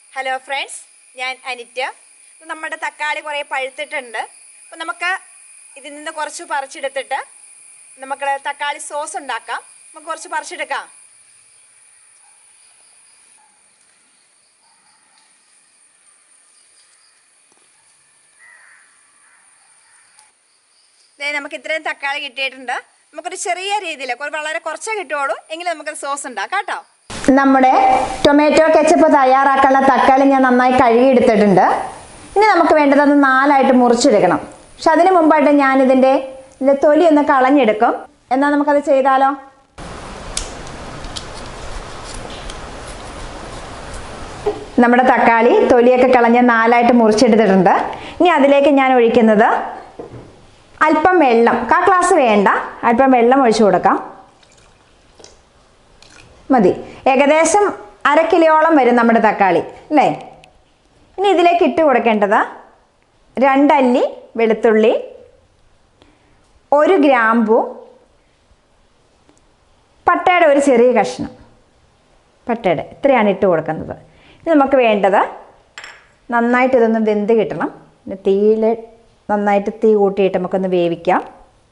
hello friends ഞാൻ അനിറ്റ് ഇപ്പൊ നമ്മുടെ തക്കാളി കുറേ പഴുത്തിട്ടുണ്ട് അപ്പോൾ നമുക്ക് ഇതിൽ നിന്ന് കുറച്ച് പറിച്ചെടുത്തിട്ട് നമുക്ക് തക്കാളി സോസ് ഉണ്ടാക്കാം നമുക്ക് കുറച്ച് പറിച്ചെടുക്കാം ദേ നമുക്ക് ഇത്രയും തക്കാളി കിട്ടിയിട്ടുണ്ട് നമുക്കൊരു ചെറിയ രീതിയിൽ വളരെ കുറച്ചേ കിട്ടുള്ളൂ എങ്കിലും നമുക്ക് സോസ് ഉണ്ടാക്കാം കേട്ടോ നമ്മുടെ ടൊമാറ്റോ കെച്ചപ്പ് തയ്യാറാക്കാനുള്ള തക്കാളി ഞാൻ നന്നായി കഴുകിയെടുത്തിട്ടുണ്ട് ഇനി നമുക്ക് വേണ്ടത് നാലായിട്ട് മുറിച്ചെടുക്കണം പക്ഷെ അതിന് മുമ്പായിട്ട് ഞാൻ ഇതിൻ്റെ ഇതിൻ്റെ തൊലി ഒന്ന് കളഞ്ഞെടുക്കും എന്നാൽ നമുക്കത് ചെയ്താലോ നമ്മുടെ തക്കാളി തൊലിയൊക്കെ കളഞ്ഞ് നാലായിട്ട് മുറിച്ചെടുത്തിട്ടുണ്ട് ഇനി അതിലേക്ക് ഞാൻ ഒഴിക്കുന്നത് അല്പം വെള്ളം കാ ഗ്ലാസ് വേണ്ട അല്പം വെള്ളം ഒഴിച്ചു കൊടുക്കാം മതി ഏകദേശം അര കിലോളം വരും നമ്മുടെ തക്കാളി അല്ലേ ഇനി ഇതിലേക്ക് ഇട്ട് കൊടുക്കേണ്ടത് രണ്ടല്ലി വെളുത്തുള്ളി ഒരു ഗ്രാമ്പു പട്ടയുടെ ഒരു ചെറിയ കഷ്ണം പട്ടയുടെ ഇത്രയാണ് ഇട്ട് കൊടുക്കുന്നത് ഇനി നമുക്ക് വേണ്ടത് നന്നായിട്ട് ഇതൊന്ന് വെന്ത് കിട്ടണം പിന്നെ തീയിൽ നന്നായിട്ട് തീ കൂട്ടിയിട്ട് നമുക്കൊന്ന് വേവിക്കാം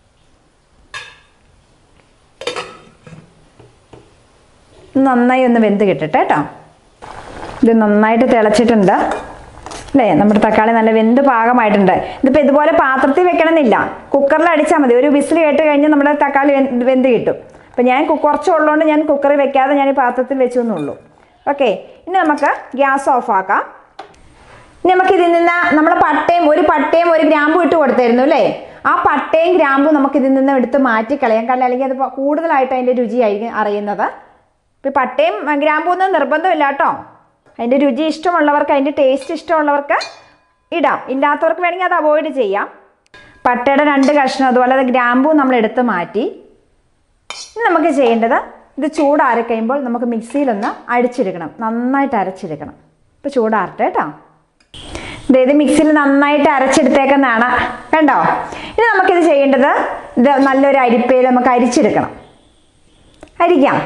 നന്നായി ഒന്ന് വെന്ത് കിട്ടട്ടെ കേട്ടോ ഇത് നന്നായിട്ട് തിളച്ചിട്ടുണ്ട് അല്ലേ നമ്മുടെ തക്കാളി നല്ല വെന്ത് പാകമായിട്ടുണ്ട് ഇതിപ്പോൾ ഇതുപോലെ പാത്രത്തിൽ വെക്കണമെന്നില്ല കുക്കറിൽ അടിച്ചാൽ മതി ഒരു വിസിൽ കേട്ട് കഴിഞ്ഞ് നമ്മുടെ തക്കാളി വെന്ത് വെന്ത് കിട്ടും അപ്പോൾ ഞാൻ കു- കുറച്ച് ഉള്ളതുകൊണ്ട് ഞാൻ കുക്കറിൽ വെക്കാതെ ഞാൻ ഈ പാത്രത്തിൽ വെച്ചു എന്നുള്ളൂ ഓക്കെ ഇനി നമുക്ക് ഗ്യാസ് ഓഫ് ആക്കാം ഇനി നമുക്ക് ഇതിൽ നിന്ന് നമ്മൾ പട്ടയും ഒരു പട്ടയും ഒരു ഗ്രാമ്പും ഇട്ട് കൊടുത്തായിരുന്നു അല്ലേ ആ പട്ടയും ഗ്രാമ്പും നമുക്ക് ഇതിൽ നിന്ന് എടുത്ത് മാറ്റി കളയാം കാരണം അല്ലെങ്കിൽ അത് പ- കൂടുതലായിട്ട് അതിൻ്റെ രുചിയായിരിക്കും അറിയുന്നത് ഇപ്പം പട്ടയും അഹ്, ഗ്രാമ്പും ഒന്നും നിർബന്ധമില്ല കേട്ടോ അതിൻ്റെ രുചി ഇഷ്ടമുള്ളവർക്ക് അതിൻ്റെ ടേസ്റ്റ് ഇഷ്ടമുള്ളവർക്ക് ഇടാം ഇല്ലാത്തവർക്ക് വേണമെങ്കിൽ അത് അവോയ്ഡ് ചെയ്യാം പട്ടയുടെ രണ്ട് കഷ്ണം അതുപോലെ അത് ഗ്രാമ്പും നമ്മൾ എടുത്ത് മാറ്റി ഇനി നമുക്ക് ചെയ്യേണ്ടത് ഇത് ചൂടാറി കഴിയുമ്പോൾ നമുക്ക് മിക്സിയിലൊന്ന് അടിച്ചെടുക്കണം നന്നായിട്ട് അരച്ചെടുക്കണം ഇപ്പോൾ ചൂടാറട്ടെ കേട്ടോ ദേ ഇത് മിക്സിയിൽ നന്നായിട്ട് അരച്ചെടുത്തേക്കുന്നതാണ് കണ്ടോ ഇനി നമുക്കിത് ചെയ്യേണ്ടത് ഇത് നല്ലൊരു അരിപ്പയിൽ നമുക്ക് അരിച്ചെടുക്കണം അരിക്കാം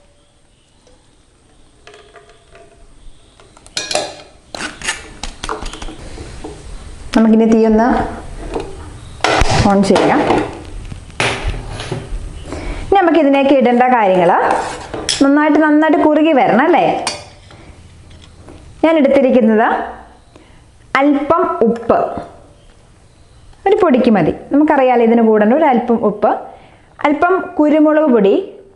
നമുക്കിനി തീ ഒന്ന് ഓൺ ചെയ്യാം ഇനി നമുക്ക് ഇതിലേക്ക് ഇടേണ്ട കാര്യങ്ങൾ നന്നായിട്ട് നന്നായിട്ട് കുറുകി വരണം അല്ലേ ഞാൻ എടുത്തിരിക്കുന്നത് അല്പം ഉപ്പ് ഒരു പൊടിക്ക് മതി നമുക്കറിയാലോ ഇതിന് കൂടേണ്ട ഒരു അല്പം ഉപ്പ് അല്പം കുരുമുളക് പൊടി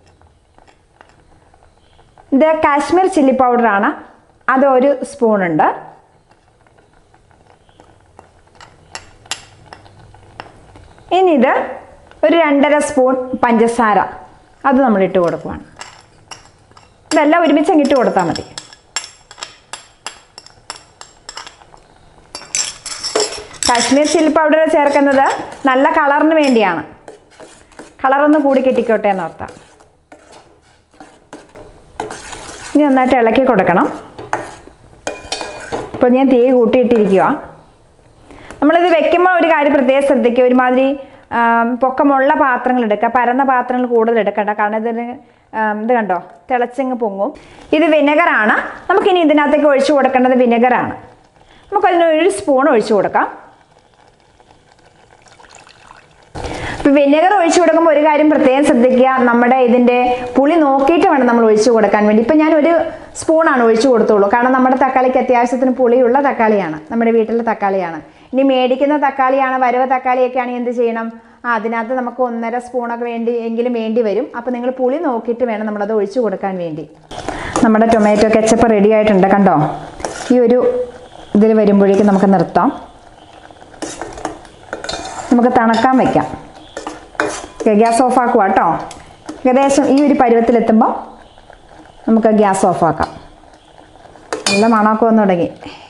ഇത് കാശ്മീർ ചില്ലി പൗഡറാണ് അത് ഒരു സ്പൂണുണ്ട് ഇനി ഇത് ഒരു രണ്ടര സ്പൂൺ പഞ്ചസാര അത് നമ്മൾ ഇട്ട് കൊടുക്കുവാണ് ഇതെല്ലാം ഒരുമിച്ച് അങ്ങ് ഇട്ട് കൊടുത്താൽ മതി കാശ്മീർ ചില്ലി പൗഡർ ചേർക്കുന്നത് നല്ല കളറിന് വേണ്ടിയാണ് കളറൊന്ന് കൂടി കിട്ടിക്കോട്ടെ എന്ന് ഓർത്താം ഇനി നന്നായിട്ട് ഇളക്കി കൊടുക്കണം ഇപ്പോൾ ഞാൻ തീ കൂട്ടിയിട്ടിരിക്കുക നമ്മളിത് വെക്കുമ്പോൾ ഒരു കാര്യം പ്രത്യേകം ശ്രദ്ധിക്കുക ഒരുമാതിരി ആം, പൊക്കമുള്ള പാത്രങ്ങൾ എടുക്കുക പരന്ന പാത്രങ്ങൾ കൂടുതൽ എടുക്കണ്ട കാരണം ഇതിന് ആം, ഇത് കണ്ടോ തിളച്ചങ്ങ് പൊങ്ങും ഇത് വിനെഗറാണ് നമുക്കിനി ഇതിനകത്തേക്ക് ഒഴിച്ചു കൊടുക്കേണ്ടത് വിനെഗറാണ് നമുക്കതിന് ഒരു സ്പൂൺ ഒഴിച്ചു കൊടുക്കാം ഇപ്പം വിനെഗർ ഒഴിച്ചു കൊടുക്കുമ്പോൾ ഒരു കാര്യം പ്രത്യേകം ശ്രദ്ധിക്കുക നമ്മുടെ ഇതിൻ്റെ പുളി നോക്കിയിട്ട് വേണം നമ്മൾ ഒഴിച്ചു കൊടുക്കാൻ വേണ്ടി ഇപ്പം ഞാൻ ഒരു സ്പൂണാണ് ഒഴിച്ചു കൊടുത്തുള്ളൂ കാരണം നമ്മുടെ തക്കാളിക്ക് അത്യാവശ്യത്തിന് പുളിയുള്ള തക്കാളിയാണ് നമ്മുടെ വീട്ടിലെ തക്കാളിയാണ് ഇനി മേടിക്കുന്ന തക്കാളിയാണ് വരവ് തക്കാളിയൊക്കെ ആണെങ്കിൽ എന്ത് ചെയ്യണം ആ അതിനകത്ത് നമുക്ക് ഒന്നര സ്പൂണൊക്കെ വേണ്ടി എങ്കിലും വേണ്ടി വരും അപ്പോൾ നിങ്ങൾ പുളി നോക്കിയിട്ട് വേണം നമ്മളത് ഒഴിച്ചു കൊടുക്കാൻ വേണ്ടി നമ്മുടെ ടൊമാറ്റോ കെച്ചപ്പ് റെഡി ആയിട്ടുണ്ട് കണ്ടോ ഈ ഒരു ഇതിൽ വരുമ്പോഴേക്കും നമുക്ക് നിർത്താം നമുക്ക് തണുക്കാൻ വയ്ക്കാം ഗ്യാസ് ഓഫ് ആക്കുക കേട്ടോ ഏകദേശം ഈ ഒരു പരുവത്തിലെത്തുമ്പോൾ നമുക്ക് ഗ്യാസ് ഓഫ് ആക്കാം നല്ല മണമൊക്കെ വന്നു തുടങ്ങി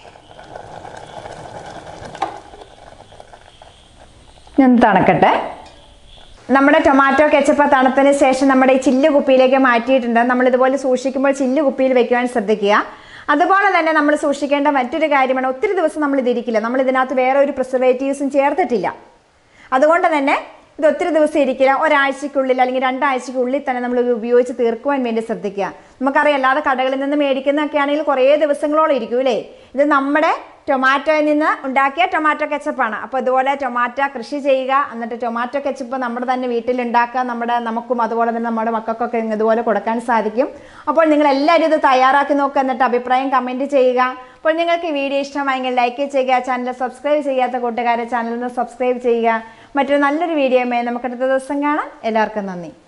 ഞാൻ തണുക്കട്ടെ നമ്മുടെ ടൊമാറ്റോ കെച്ചപ്പ് തണുത്തതിന് ശേഷം നമ്മുടെ ഈ ചില്ല് കുപ്പിയിലേക്ക് മാറ്റിയിട്ടുണ്ട് നമ്മൾ ഇതുപോലെ സൂക്ഷിക്കുമ്പോൾ ചില്ല് കുപ്പിയിൽ വെക്കുവാൻ ശ്രദ്ധിക്കുക അതുപോലെ തന്നെ നമ്മൾ സൂക്ഷിക്കേണ്ട മറ്റൊരു കാര്യമാണ് ഒത്തിരി ദിവസം നമ്മൾ ഇതിരിക്കില്ല നമ്മൾ ഇതിനകത്ത് വേറെ ഒരു പ്രിസർവേറ്റീവ്സും ചേർത്തിട്ടില്ല അതുകൊണ്ട് തന്നെ ഇത് ഒത്തിരി ദിവസം ഇരിക്കില്ല ഒരാഴ്ചയ്ക്കുള്ളിൽ അല്ലെങ്കിൽ രണ്ടാഴ്ചയ്ക്കുള്ളിൽ തന്നെ നമ്മൾ ഇത് ഉപയോഗിച്ച് തീർക്കുവാൻ വേണ്ടി ശ്രദ്ധിക്കുക നമുക്കറിയാം അല്ലാതെ കടകളിൽ നിന്ന് മേടിക്കുന്നതൊക്കെ ആണെങ്കിൽ കുറേ ദിവസങ്ങളോളം ഇരിക്കും അല്ലേ ഇത് നമ്മുടെ ടൊമാറ്റോയിൽ നിന്ന് ഉണ്ടാക്കിയ ടൊമാറ്റോ കെച്ചപ്പാണ് അപ്പോൾ ഇതുപോലെ ടൊമാറ്റോ കൃഷി ചെയ്യുക എന്നിട്ട് ടൊമാറ്റോ കെച്ചപ്പ് നമ്മുടെ തന്നെ വീട്ടിൽ ഉണ്ടാക്കുക നമ്മുടെ നമുക്കും അതുപോലെ തന്നെ നമ്മുടെ മക്കൾക്കൊക്കെ ഇതുപോലെ കൊടുക്കാൻ സാധിക്കും അപ്പോൾ നിങ്ങൾ എല്ലാവരും ഇത് തയ്യാറാക്കി നോക്കുക എന്നിട്ട് അഭിപ്രായം കമൻറ്റ് ചെയ്യുക അപ്പോൾ നിങ്ങൾക്ക് ഈ വീഡിയോ ഇഷ്ടമായെങ്കിൽ ലൈക്ക് ചെയ്യുക ചാനൽ സബ്സ്ക്രൈബ് ചെയ്യാത്ത കൂട്ടുകാരെ ചാനലിൽ നിന്ന് സബ്സ്ക്രൈബ് ചെയ്യുക മറ്റൊരു നല്ലൊരു വീഡിയോയുമായി നമുക്ക് അടുത്ത ദിവസം കാണാം എല്ലാവർക്കും നന്ദി